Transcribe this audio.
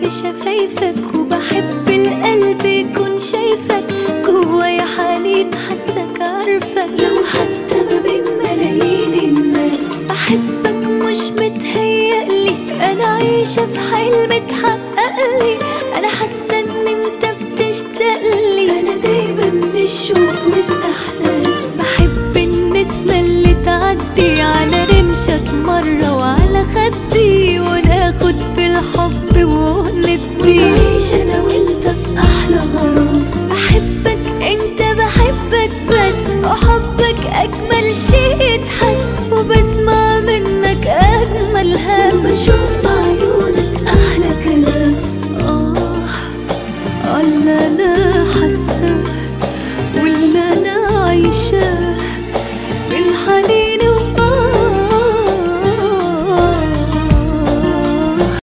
شفايفك وبحب القلب يكون شايفك جوايا حنين حاسك عارفك لو حتى ما بين ملايين الناس بحبك مش متهيألي انا عايشة في حلم اتحقق